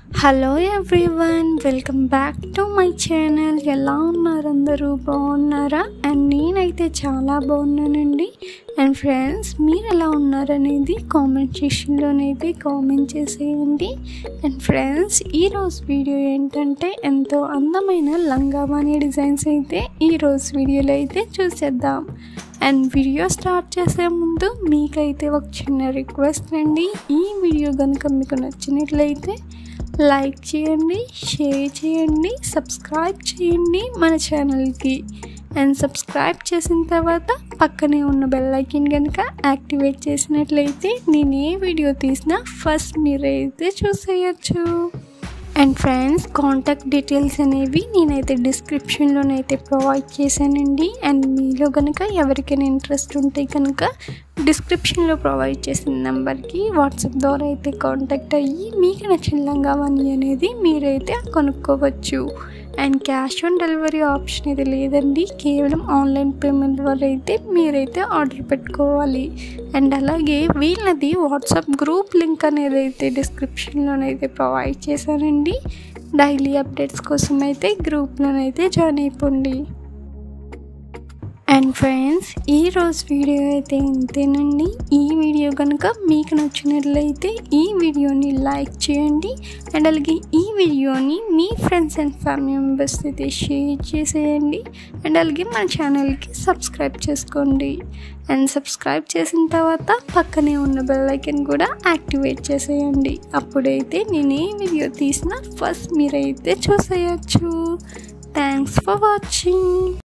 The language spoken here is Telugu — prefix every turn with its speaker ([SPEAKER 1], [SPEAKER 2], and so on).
[SPEAKER 1] hello everyone welcome back to my channel ఎలా ఉన్నారు అందరూ బాగున్నారా అండ్ నేనైతే చాలా బాగున్నానండి అండ్ ఫ్రెండ్స్ మీరు ఎలా ఉన్నారనేది కామెంట్ సెక్షన్లోనైతే కామెంట్ చేసేయండి అండ్ ఫ్రెండ్స్ ఈరోజు వీడియో ఏంటంటే ఎంతో అందమైన లంగావాణి డిజైన్స్ అయితే ఈరోజు వీడియోలో అయితే చూసేద్దాం అండ్ వీడియో స్టార్ట్ చేసే ముందు మీకైతే ఒక చిన్న రిక్వెస్ట్ అండి ఈ వీడియో కనుక మీకు నచ్చినట్లయితే లైక్ చేయండి షేర్ చేయండి సబ్స్క్రైబ్ చేయండి మన ఛానల్కి అండ్ సబ్స్క్రైబ్ చేసిన తర్వాత పక్కనే ఉన్న బెల్ ఐకిన్ కనుక యాక్టివేట్ చేసినట్లయితే నేను ఏ వీడియో తీసినా ఫస్ట్ మీరైతే చూసేయచ్చు అండ్ ఫ్రెండ్స్ కాంటాక్ట్ డీటెయిల్స్ అనేవి నేనైతే డిస్క్రిప్షన్లోనైతే ప్రొవైడ్ చేశానండి అండ్ మీలో కనుక ఎవరికైనా ఇంట్రెస్ట్ ఉంటే కనుక డిస్క్రిప్షన్లో ప్రొవైడ్ చేసిన నెంబర్కి వాట్సాప్ ద్వారా అయితే కాంటాక్ట్ అయ్యి మీకు నచ్చిన లంగావని అనేది మీరైతే కొనుక్కోవచ్చు and cash on delivery option అయితే లేదండి కేవలం ఆన్లైన్ పేమెంట్ ద్వారా అయితే మీరైతే ఆర్డర్ పెట్టుకోవాలి అండ్ అలాగే వీళ్ళది వాట్సాప్ గ్రూప్ లింక్ అనేది అయితే డిస్క్రిప్షన్లోనైతే ప్రొవైడ్ చేశానండి డైలీ అప్డేట్స్ కోసం అయితే గ్రూప్లోనైతే జాయిన్ అయిపోండి అండ్ ఫ్రెండ్స్ ఈరోజు వీడియో అయితే ఇంతేనండి ఈ వీడియో కనుక మీకు నచ్చినట్లయితే ఈ వీడియోని లైక్ చేయండి అండ్ అలాగే ఈ వీడియోని మీ ఫ్రెండ్స్ అండ్ ఫ్యామిలీ మెంబర్స్ అయితే షేర్ చేసేయండి అండ్ అలాగే మన ఛానల్కి సబ్స్క్రైబ్ చేసుకోండి అండ్ సబ్స్క్రైబ్ చేసిన తర్వాత పక్కనే ఉన్న బెల్ ఐకన్ కూడా యాక్టివేట్ చేసేయండి అప్పుడైతే నేను ఏ వీడియో తీసినా ఫస్ట్ మీరైతే చూసేయచ్చు థ్యాంక్స్ ఫర్ వాచింగ్